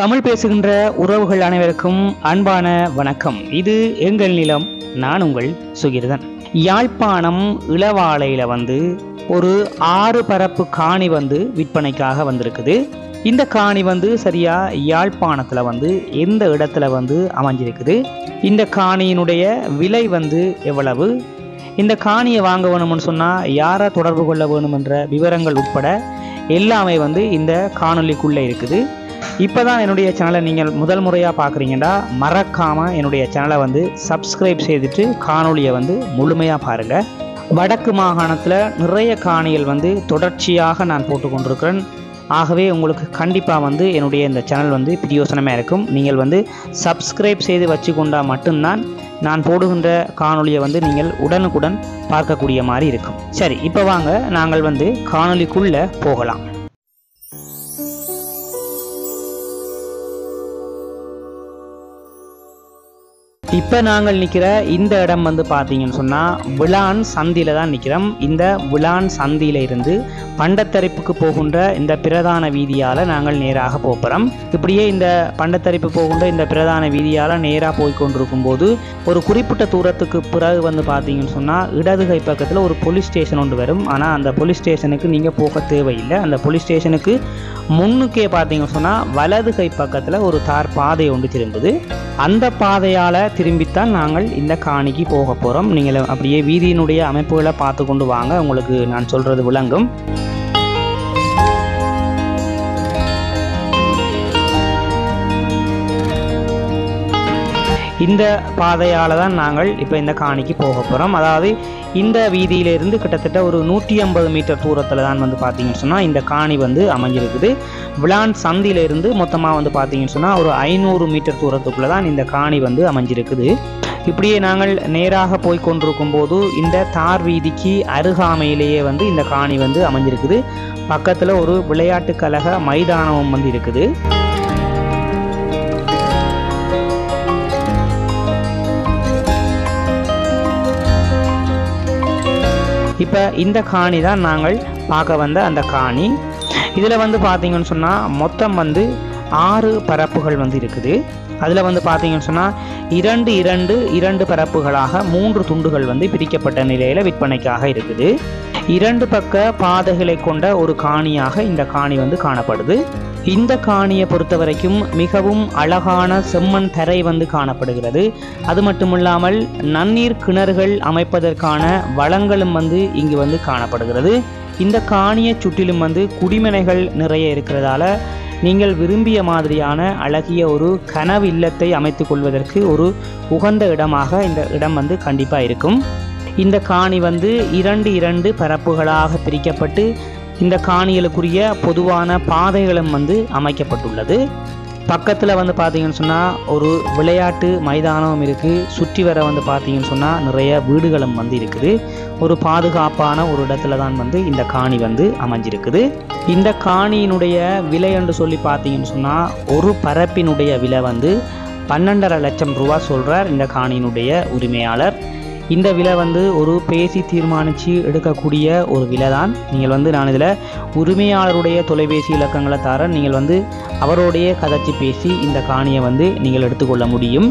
தமிழ் பேசுகின்ற உறவுகள் அனைவருக்கும் அன்பான வணக்கம் இது எங்கள் நிலம் நான் உங்கள் சுகிர்தன் யாழ்ப்பாணம் இளவாலையில் வந்து ஒரு ஆறு பரப்பு காணி வந்து விற்பனைக்காக வந்திருக்குது இந்த காணி வந்து சரியா யாழ்ப்பாணத்தில் வந்து எந்த இடத்துல வந்து அமைஞ்சிருக்குது இந்த காணியினுடைய விலை வந்து எவ்வளவு இந்த காணியை வாங்க வேணும்னு சொன்னால் யாரை தொடர்பு கொள்ள வேணும் என்ற விவரங்கள் உட்பட எல்லாமே வந்து இந்த காணொளிக்குள்ளே இருக்குது இப்போ தான் என்னுடைய சேனலை நீங்கள் முதல் முறையாக பார்க்குறீங்கன்னா மறக்காமல் என்னுடைய சேனலை வந்து சப்ஸ்கிரைப் செய்துட்டு காணொளியை வந்து முழுமையாக பாருங்கள் வடக்கு மாகாணத்தில் நிறைய காணிகள் வந்து தொடர்ச்சியாக நான் போட்டு கொண்டிருக்கிறேன் ஆகவே உங்களுக்கு கண்டிப்பாக வந்து என்னுடைய இந்த சேனல் வந்து பிரியோசனமாக இருக்கும் நீங்கள் வந்து சப்ஸ்கிரைப் செய்து வச்சு கொண்டால் மட்டும்தான் நான் போடுகின்ற காணொளியை வந்து நீங்கள் உடனுக்குடன் பார்க்கக்கூடிய மாதிரி இருக்கும் சரி இப்போ வாங்க நாங்கள் வந்து காணொளிக்குள்ளே போகலாம் இப்போ நாங்கள் நிற்கிற இந்த இடம் வந்து பார்த்தீங்கன்னு சொன்னால் விளான் சந்தியில் தான் நிற்கிறோம் இந்த விளான் சந்தியில் இருந்து பண்டத்தரிப்புக்கு போகின்ற இந்த பிரதான வீதியால் நாங்கள் நேராக போகிறோம் இப்படியே இந்த பண்டத்தரிப்பு போகின்ற இந்த பிரதான வீதியால் நேராக போய் கொண்டிருக்கும் போது ஒரு குறிப்பிட்ட தூரத்துக்கு பிறகு வந்து பார்த்தீங்கன்னு சொன்னால் இடது கை பக்கத்தில் ஒரு போலீஸ் ஸ்டேஷன் ஒன்று வரும் ஆனால் அந்த போலீஸ் ஸ்டேஷனுக்கு நீங்கள் போக தேவையில்லை அந்த போலீஸ் ஸ்டேஷனுக்கு முன்னுக்கே பார்த்தீங்கன்னு சொன்னால் வலது கை பக்கத்தில் ஒரு தார் பாதை ஒன்று திரும்புது அந்த பாதையால் திரும்பித்தான் நாங்கள் இந்த காணிக்கு போக போகிறோம் நீங்கள் அப்படியே வீதியினுடைய அமைப்புகளை பார்த்து கொண்டு வாங்க உங்களுக்கு நான் சொல்கிறது விளங்கும் இந்த பாதையால் தான் நாங்கள் இப்போ இந்த காணிக்கு போக போகிறோம் அதாவது இந்த வீதியிலிருந்து கிட்டத்தட்ட ஒரு நூற்றி ஐம்பது மீட்டர் தூரத்தில் தான் வந்து பார்த்தீங்கன்னு சொன்னால் இந்த காணி வந்து அமைஞ்சிருக்குது விளான் சந்தியிலிருந்து மொத்தமாக வந்து பார்த்தீங்கன்னு சொன்னால் ஒரு ஐநூறு மீட்டர் தூரத்துக்குள்ளே தான் இந்த காணி வந்து அமைஞ்சிருக்குது இப்படியே நாங்கள் நேராக போய் கொண்டிருக்கும் போது இந்த தார் வீதிக்கு அருகாமையிலேயே வந்து இந்த காணி வந்து அமைஞ்சிருக்குது பக்கத்தில் ஒரு விளையாட்டு கழக மைதானமும் வந்து இருக்குது இப்போ இந்த காணி தான் நாங்கள் பார்க்க வந்த அந்த காணி இதில் வந்து பார்த்தீங்கன்னு சொன்னால் மொத்தம் வந்து ஆறு பரப்புகள் வந்து இருக்குது அதில் வந்து பார்த்தீங்கன்னு சொன்னால் இரண்டு இரண்டு இரண்டு பரப்புகளாக மூன்று துண்டுகள் வந்து பிரிக்கப்பட்ட நிலையில் விற்பனைக்காக இருக்குது இரண்டு பக்க பாதைகளை கொண்ட ஒரு காணியாக இந்த காணி வந்து காணப்படுது இந்த காணியை பொறுத்த வரைக்கும் மிகவும் அழகான செம்மண் தரை வந்து காணப்படுகிறது அது மட்டுமில்லாமல் நன்னீர் கிணறுகள் அமைப்பதற்கான வளங்களும் வந்து இங்கு வந்து காணப்படுகிறது இந்த காணியை சுற்றிலும் வந்து குடிமனைகள் நிறைய இருக்கிறதால நீங்கள் விரும்பிய மாதிரியான அழகிய ஒரு கனவு இல்லத்தை அமைத்து கொள்வதற்கு ஒரு உகந்த இடமாக இந்த இடம் வந்து கண்டிப்பாக இருக்கும் இந்த காணி வந்து இரண்டு இரண்டு பரப்புகளாக பிரிக்கப்பட்டு இந்த காணிகளுக்குரிய பொதுவான பாதைகளும் வந்து அமைக்கப்பட்டுள்ளது பக்கத்தில் வந்து பார்த்தீங்கன்னு சொன்னால் ஒரு விளையாட்டு மைதானம் இருக்குது சுற்றி வர வந்து பார்த்தீங்கன்னு சொன்னால் நிறைய வீடுகளும் வந்து இருக்குது ஒரு பாதுகாப்பான ஒரு இடத்துல தான் வந்து இந்த காணி வந்து அமைஞ்சிருக்குது இந்த காணியினுடைய விலை என்று சொல்லி பார்த்தீங்கன்னு சொன்னால் ஒரு பரப்பினுடைய விலை வந்து பன்னெண்டரை லட்சம் ரூபா சொல்கிறார் இந்த காணியினுடைய உரிமையாளர் இந்த விலை வந்து ஒரு பேசி தீர்மானித்து எடுக்கக்கூடிய ஒரு விலை தான் நீங்கள் வந்து நான் இதில் உரிமையாளருடைய தொலைபேசி இலக்கங்களை தர நீங்கள் வந்து அவரோடைய கதைச்சி பேசி இந்த காணியை வந்து நீங்கள் எடுத்துக்கொள்ள முடியும்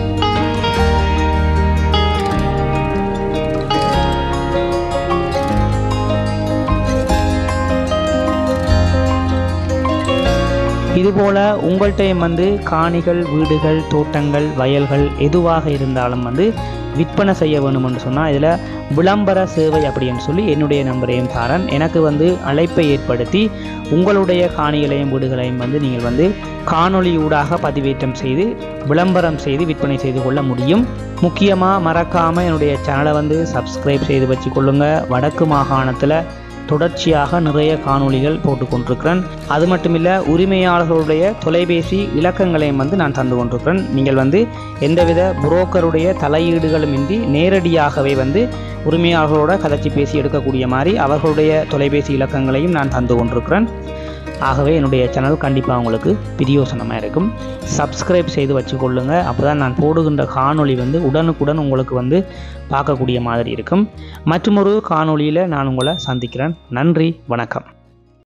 இதுபோல் உங்கள்கிட்ட வந்து காணிகள் வீடுகள் தோட்டங்கள் வயல்கள் எதுவாக இருந்தாலும் வந்து விற்பனை செய்ய வேணும்னு சொன்னால் இதில் விளம்பர சேவை அப்படின்னு சொல்லி என்னுடைய நம்பரையும் தாரன் எனக்கு வந்து அழைப்பை ஏற்படுத்தி உங்களுடைய காணிகளையும் வீடுகளையும் வந்து நீங்கள் வந்து காணொளியூடாக பதிவேற்றம் செய்து விளம்பரம் செய்து விற்பனை செய்து கொள்ள முடியும் முக்கியமாக மறக்காமல் என்னுடைய சேனலை வந்து சப்ஸ்கிரைப் செய்து வச்சுக்கொள்ளுங்க வடக்கு மாகாணத்தில் தொடர்ச்சியாக நிறைய காணொளிகள் போட்டு கொண்டிருக்கிறேன் அது மட்டுமில்ல உரிமையாளர்களுடைய தொலைபேசி இலக்கங்களையும் வந்து நான் தந்து கொண்டிருக்கிறேன் நீங்கள் வந்து எந்தவித புரோக்கருடைய தலையீடுகளும் இன்றி நேரடியாகவே வந்து உரிமையாளர்களோட கதைச்சி பேசி எடுக்கக்கூடிய மாதிரி அவர்களுடைய தொலைபேசி இலக்கங்களையும் நான் தந்து கொண்டிருக்கிறேன் ஆகவே என்னுடைய சேனல் கண்டிப்பாக உங்களுக்கு பிரியோசனமாக இருக்கும் சப்ஸ்கிரைப் செய்து வச்சுக்கொள்ளுங்க அப்போ தான் நான் போடுகின்ற காணொளி வந்து உடனுக்குடன் உங்களுக்கு வந்து பார்க்கக்கூடிய மாதிரி இருக்கும் மற்றொரு காணொளியில் நான் உங்களை சந்திக்கிறேன் நன்றி வணக்கம்